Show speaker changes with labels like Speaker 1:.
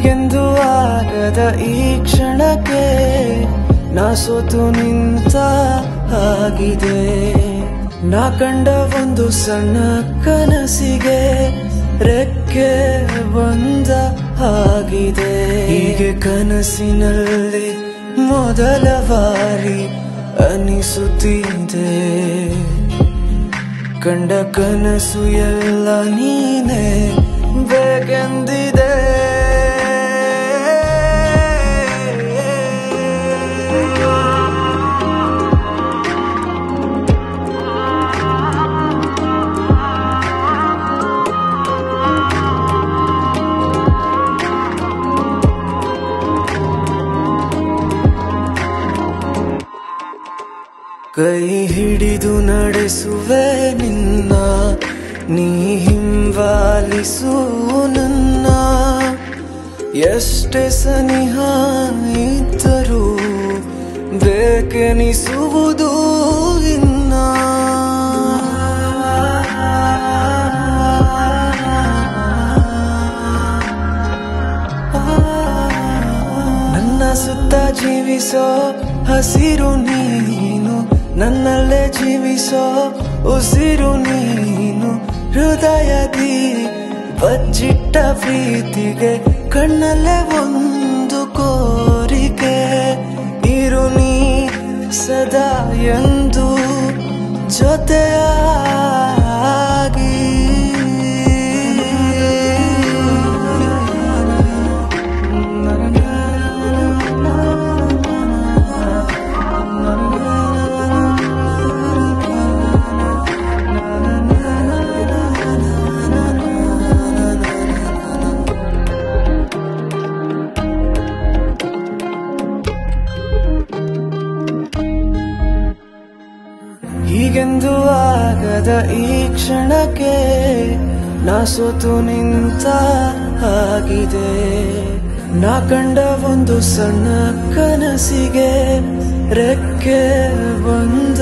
Speaker 1: ಹೀಗೆಂದು ಆಗದ ಈ ಕ್ಷಣಕ್ಕೆ ನಾ ಸೋತು ನಿಂತ ಆಗಿದೆ ನಾ ಕಂಡ ಒಂದು ಸಣ್ಣ ಕನಸಿಗೆ ರೆಕ್ಕೆ ಬಂದ ಆಗಿದೆ ಹೀಗೆ ಕನಸಿನಲ್ಲಿ ಮೊದಲ ಬಾರಿ ಅನಿಸುತ್ತಿದೆ ಕಂಡ ಕನಸು ಎಲ್ಲ ನೀನೆ ಬೇಕೆಂದಿದೆ ಕೈ ಹಿಡಿದು ನಡೆಸುವೆ ನಿನ್ನ ನೀ ಹಿಂಬಾಲಿಸು ನನ್ನ ಎಷ್ಟೇ ಸನಿಹ ಇದ್ದರೂ ಬೇಕೆನಿಸುವುದು ಇನ್ನ ನನ್ನ ಸುತ್ತ ಜೀವಿಸೋ ಹಸಿರು ನೀನು ನನ್ನಲ್ಲೇ ಜೀವಿಸೋ ಉಸಿರು ನೀನು ಹೃದಯದಿ ಬಚ್ಚಿಟ್ಟ ಪ್ರೀತಿಗೆ ಕಣ್ಣಲ್ಲೇ ಒಂದು ಕೋರಿಕೆ ಇರು ನೀ ಸದಾ ಎಂದು ಜೊತೆಯಾಗಿ ಹೀಗೆಂದು ಆಗದ ಈ ಕ್ಷಣಕ್ಕೆ ನಾ ಸೋತು ನಿಂತ ಆಗಿದೆ ನಾ ಕಂಡ ಒಂದು ಸಣ್ಣ ಕನಸಿಗೆ ರೆಕ್ಕೆ ಬಂದ